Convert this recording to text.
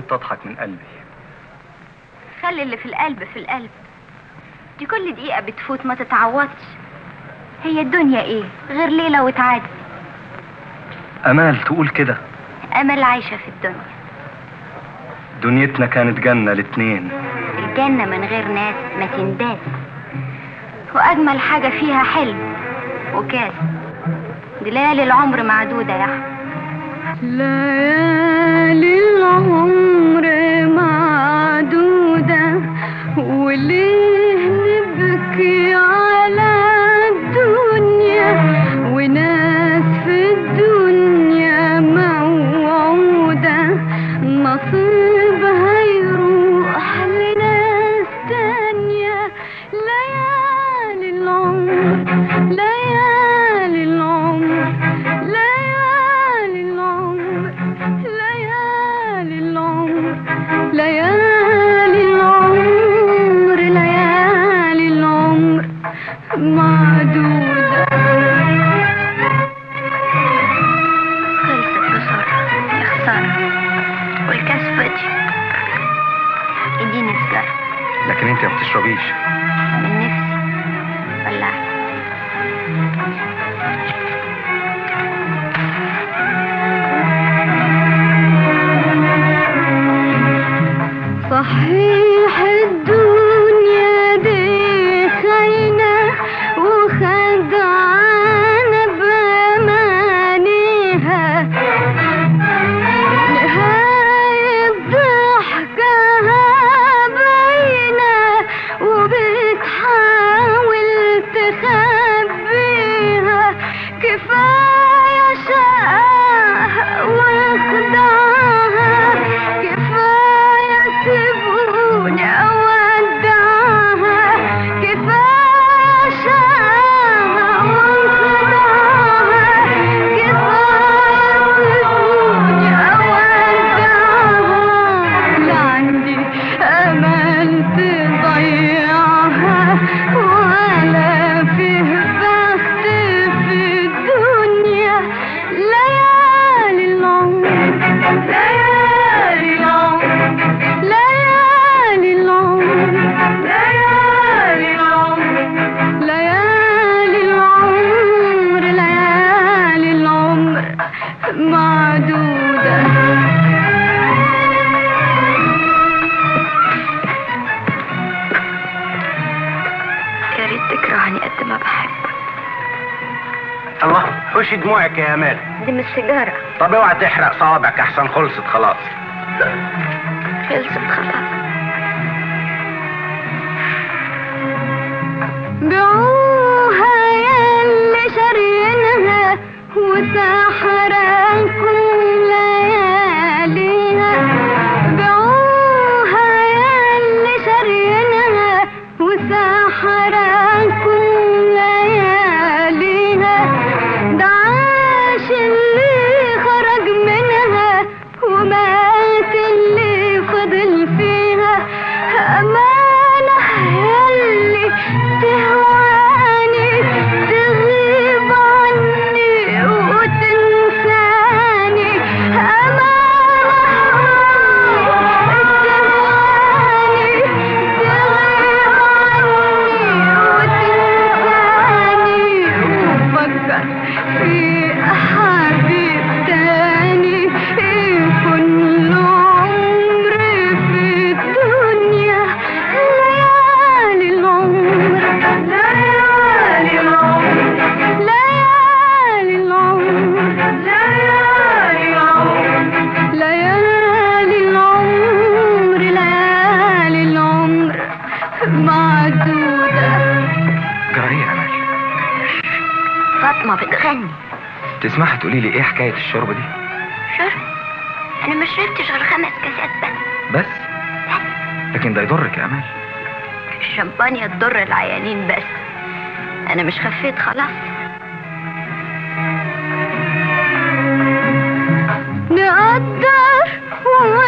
حاولت اضحك من قلبي خلي اللي في القلب في القلب دي كل دقيقة بتفوت ما تتعوضش هي الدنيا ايه غير ليلة وتعدي امال تقول كده امل عايشة في الدنيا دنيتنا كانت جنة الاتنين الجنة من غير ناس ما تنداس واجمل حاجة فيها حلم وكاس دي ليالي العمر معدودة يا احمد ليالي العمر معدودة وليه نبكي على الدنيا وناس في الدنيا موعودة نصيبها يروح لناس تانية ليالي العمر ليالي العمر ليالي العمر ليالي العمر ليالي العمر ليالي العمر معدودة خلصت بسرعة يا خسارة والكاس فاضي اديني سجارة لكن انت ما بتشربيش من نفسي ولعت صحيح الدنيا دي خاينة وخدعانة بأمانيها نهاية ضحكها باينة وبتحاول تخبيها كفاية شقاها واخدعها كفاية سيبوني أودعها كفاية شقاها واخدعها كفاية سيبوني أودعها لا عندي أمل تضيعها ولا فيه بخت في الدنيا ليالي العمر ليالي العمر ليالي العمر ليالي العمر ليالي العمر ليالي العمر معدودة يا ريت تكرهني قد ما بحبك الله حوشي دموعك يا امال دي مش سيجارة طب اوعى تحرق صوابعك احسن خلصت خلاص خلصت خلاص بيعوها ياللي شارينها وسحراكم لياليها بيعوها ياللي شارينها وسحراكم لياليها ده عاش اللي خرج منها ومات اللي فضل فيها أمانة ياللي تهواني تغيب عني وتنساني أمانة تهواني تغيب عني وتنساني وفكر في حبيب تاني يكون له عمر في الدنيا ليالي العمر ليالي العمر ليالي العمر ليالي العمر ليالي العمر ليالي العمر معدودة جرى يا امال فاطمة بتغني تسمحي تقولي لي ايه حكايه الشرب دي شرب انا ما شربتش غير خمس كاسات بس بس لكن ده يضرك يا امال الشمبانيا تضر العيانين بس انا مش خفيت خلاص نقدر وما